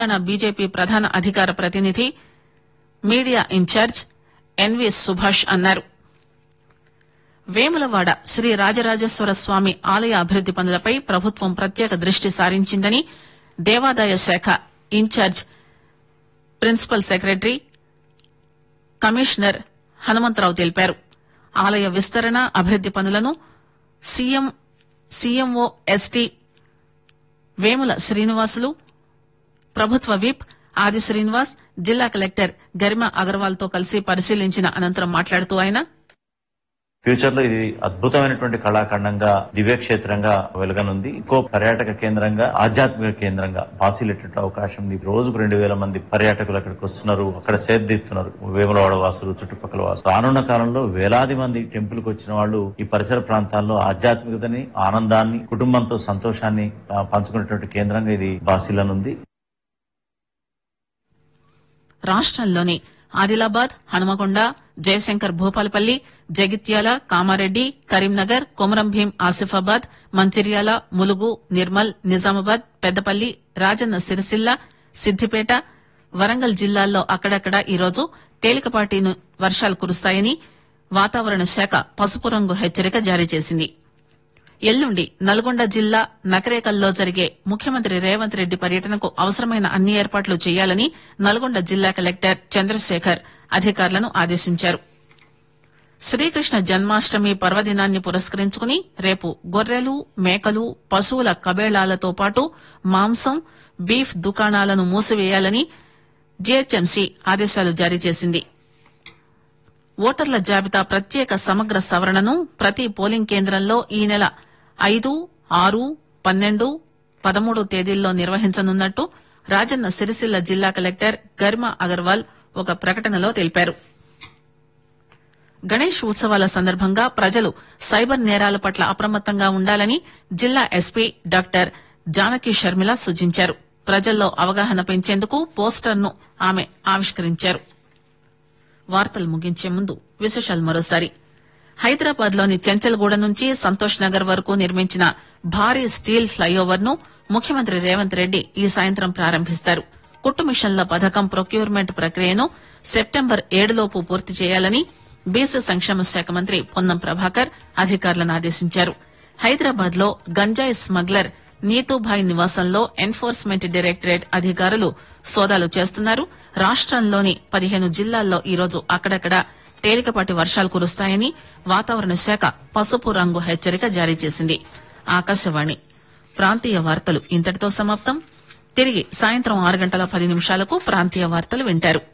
Telangana BJP ప్రధాన అధికార ప్రతినిధి మీడియా ఇన్ఛార్జ్ ఎన్వి సుభాష్ అన్నారు వేములవాడ శ్రీ రాజరాజేశ్వర స్వామి ఆలయ అభివృద్ది పనులపై ప్రభుత్వం ప్రత్యేక దృష్టి సారించిందని దేవాదాయ శాఖ in charge principal secretary commissioner Hanumantha Rao తెలిపారు ఆలయ విస్తరణ అభివృద్ది పనులను CM CMO ST Vemula Srinivasulu ప్రభుత్వ విప్ ఆది శ్రీనివాస్ జిల్లా కలెక్టర్ గరిమా అగర్వాల్ తో కలిసి పరిశీలించిన అనంతరం మాట్లాడుతూ ఆయన ఫ్యూచర్ లో ఇది అద్భుతమైనటువంటి కళాఖండంగా దివ్యక్షేత్రంగా వెలగనుంది ఇంకో పర్యాటక కేంద్రంగా ఆధ్యాత్మిక కేంద్రంగా బాసిలెట్టే అవకాశం ఉంది రోజుకు రెండు వేల మంది పర్యాటకులు అక్కడికి వస్తున్నారు అక్కడ సేద్దిస్తున్నారు వేములవాడ వాసులు చుట్టుపక్కల వాసులు రానున్న కాలంలో వేలాది మంది టెంపుల్ కు వచ్చిన వాళ్ళు ఈ పరిసర ప్రాంతాల్లో ఆధ్యాత్మికతని ఆనందాన్ని కుటుంబంతో సంతోషాన్ని ఆ, పంచుకునేటువంటి కేంద్రంగా ఇది బాసిలనుంది రాష్టంలోని ఆదిలాబాద్ హనుమకొండ జయశంకర్ భూపాలపల్లి జగిత్యాల కామారెడ్డి కరీంనగర్ కొమరం భీం ఆసిఫాబాద్ మంచిర్యాల ములుగు నిర్మల్ నిజామాబాద్ పెద్దపల్లి రాజన్న సిరిసిల్ల సిద్దిపేట వరంగల్ జిల్లాల్లో అక్కడక్కడ ఈరోజు తేలికపాటి ను- వర్షాలు కురుస్తాయని వాతావరణ శాఖ పసుపు రంగు హెచ్చరిక జారీ చేసింది ఎల్లుండి నల్గొండ జిల్లా నకరేకల్లో జరిగే ముఖ్యమంత్రి రేవంత్ రెడ్డి పర్యటనకు అవసరమైన అన్ని ఏర్పాట్లు చేయాలని నల్గొండ జిల్లా కలెక్టర్ చంద్రశేఖర్ అధికారులను ఆదేశించారు శ్రీకృష్ణ జన్మాష్టమి పర్వదినాన్ని పురస్కరించుకుని రేపు గొర్రెలు మేకలు పశువుల కబేళాలతో పాటు మాంసం బీఫ్ దుకాణాలను మూసివేయాలని జీహెచ్ఎంసీ ఆదేశాలు జారీ చేసింది ఓటర్ల జాబితా ప్రత్యేక సమగ్ర సవరణను ప్రతి పోలింగ్ కేంద్రంలో ఈ నెల ఐదు ఆరు పన్నెండు పదమూడు తేదీల్లో నిర్వహించనున్నట్టు రాజన్న సిరిసిల్ల జిల్లా కలెక్టర్ గర్మా అగర్వాల్ ఒక ప్రకటనలో తెలిపారు గణేష్ ఉత్సవాల సందర్భంగా ప్రజలు సైబర్ నేరాల పట్ల అప్రమత్తంగా ఉండాలని జిల్లా ఎస్పీ డాక్టర్ జానకి షర్మిల సూచించారు ప్రజల్లో అవగాహన పెంచేందుకు పోస్టర్ను ఆమె ఆవిష్కరించారు వార్తలు ముగించే ముందు విశేషాలు మరోసారి హైదరాబాద్ లోని చెంచల్గూడ నుంచి సంతోష్ నగర్ వరకు నిర్మించిన భారీ స్టీల్ ఫ్లైఓవర్ ను ముఖ్యమంత్రి రేవంత్ రెడ్డి ఈ సాయంత్రం ప్రారంభిస్తారు కుట్టు మిషన్ల పథకం ప్రొక్యూర్మెంట్ ప్రక్రియను సెప్టెంబర్ ఏడులోపు పూర్తి చేయాలని బీసీ సంక్షేమ శాఖ మంత్రి పొన్నం ప్రభాకర్ అధికారులను ఆదేశించారు హైదరాబాద్ లో గంజాయి స్మగ్లర్ నీతూభాయ్ నివాసంలో ఎన్ఫోర్స్మెంట్ డైరెక్టరేట్ అధికారులు సోదాలు చేస్తున్నారు రాష్టంలోని పదిహేను జిల్లాల్లో ఈరోజు అక్కడక్కడ తేలికపాటి వర్షాలు కురుస్తాయని వాతావరణ శాఖ పసుపు రంగు హెచ్చరిక జారీ చేసింది ఆకాశవాణి ప్రాంతీయ వార్తలు ఇంతటితో సమాప్తం తిరిగి సాయంత్రం ఆరు గంటల పది నిమిషాలకు ప్రాంతీయ వార్తలు వింటారు